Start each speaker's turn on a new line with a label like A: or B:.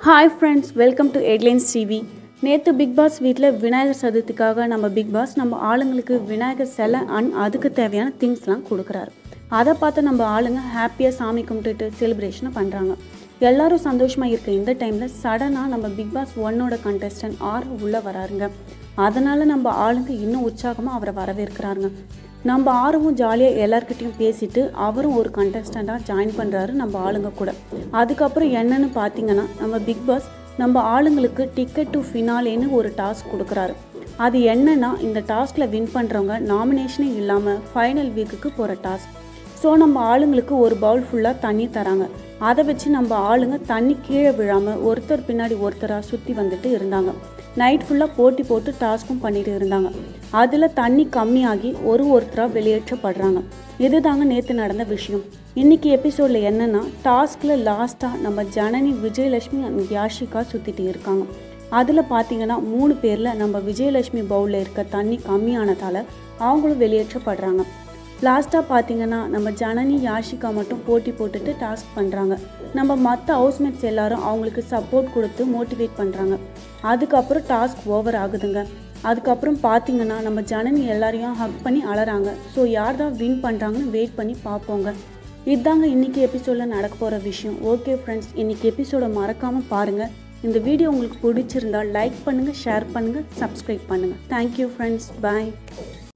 A: hi friends welcome to headlines TV நேற்று Bigg Boss வீட்டில் விநாயகர் சதுர்த்திக்காக நம்ம பிக் பாஸ் நம்ம ஆளுங்களுக்கு விநாயகர் சிலை அண்ட் அதுக்கு தேவையான திங்ஸ்லாம் கொடுக்குறாரு அதை பார்த்து நம்ம ஆளுங்க ஹாப்பியாக சாமி கும்பிட்டுட்டு செலிப்ரேஷனை பண்ணுறாங்க எல்லாரும் சந்தோஷமாக இருக்க இந்த டைமில் சடனாக நம்ம பிக் பாஸ் ஒன்னோட கண்டஸ்டன்ட் ஆர் உள்ளே வராருங்க அதனால் நம்ம ஆளுங்க இன்னும் உற்சாகமாக அவரை வரவேற்கிறாருங்க நம்ம ஆர்வம் ஜாலியாக எல்லார்கிட்டையும் பேசிட்டு அவரும் ஒரு கண்டஸ்டண்ட்டாக ஜாயின் பண்ணுறாரு நம்ம ஆளுங்க கூட அதுக்கப்புறம் என்னன்னு பார்த்தீங்கன்னா நம்ம பிக் பாஸ் நம்ம ஆளுங்களுக்கு டிக்கெட் டு ஃபினாலேன்னு ஒரு டாஸ்க் கொடுக்குறாரு அது என்னன்னா இந்த டாஸ்கில் வின் பண்ணுறவங்க நாமினேஷனே இல்லாமல் ஃபைனல் வீக்குக்கு போகிற டாஸ்க் ஸோ நம்ம ஆளுங்களுக்கு ஒரு பவுல் ஃபுல்லாக தண்ணி தராங்க அதை வச்சு நம்ம ஆளுங்க தண்ணி கீழே விழாமல் ஒருத்தர் பின்னாடி ஒருத்தராக சுற்றி வந்துட்டு இருந்தாங்க நைட் ஃபுல்லாக போட்டி போட்டு டாஸ்க்கும் பண்ணிட்டு இருந்தாங்க அதில் தண்ணி கம்மியாகி ஒரு ஒருத்தராக வெளியேற்றப்படுறாங்க இதுதாங்க நேற்று நடந்த விஷயம் இன்னைக்கு எபிசோடில் என்னென்னா டாஸ்கில் லாஸ்ட்டாக நம்ம ஜனனி விஜயலட்சுமி and யாஷிகா சுற்றிட்டு இருக்காங்க அதில் பார்த்தீங்கன்னா மூணு பேரில் நம்ம விஜயலட்சுமி பவுலில் இருக்க தண்ணி கம்மியானதால் அவங்களும் வெளியேற்றப்படுறாங்க லாஸ்ட்டாக பார்த்தீங்கன்னா நம்ம ஜனனி யாஷிகா மட்டும் போட்டி போட்டுட்டு டாஸ்க் பண்ணுறாங்க நம்ம மற்ற ஹவுஸ்மேட்ஸ் எல்லாரும் அவங்களுக்கு சப்போர்ட் கொடுத்து மோட்டிவேட் பண்ணுறாங்க அதுக்கப்புறம் டாஸ்க் ஓவர் ஆகுதுங்க அதுக்கப்புறம் பார்த்தீங்கன்னா நம்ம ஜனனி எல்லாரையும் ஹக் பண்ணி அலறாங்க ஸோ யார் தான் வின் பண்ணுறாங்கன்னு வெயிட் பண்ணி பார்ப்போங்க இதாங்க இன்றைக்கி எபிசோடில் நடக்க போகிற விஷயம் ஓகே ஃப்ரெண்ட்ஸ் இன்றைக்கி எபிசோடை மறக்காமல் பாருங்கள் இந்த வீடியோ உங்களுக்கு பிடிச்சிருந்தா லைக் பண்ணுங்கள் ஷேர் பண்ணுங்கள் சப்ஸ்கிரைப் பண்ணுங்கள் தேங்க்யூ ஃப்ரெண்ட்ஸ் பாய்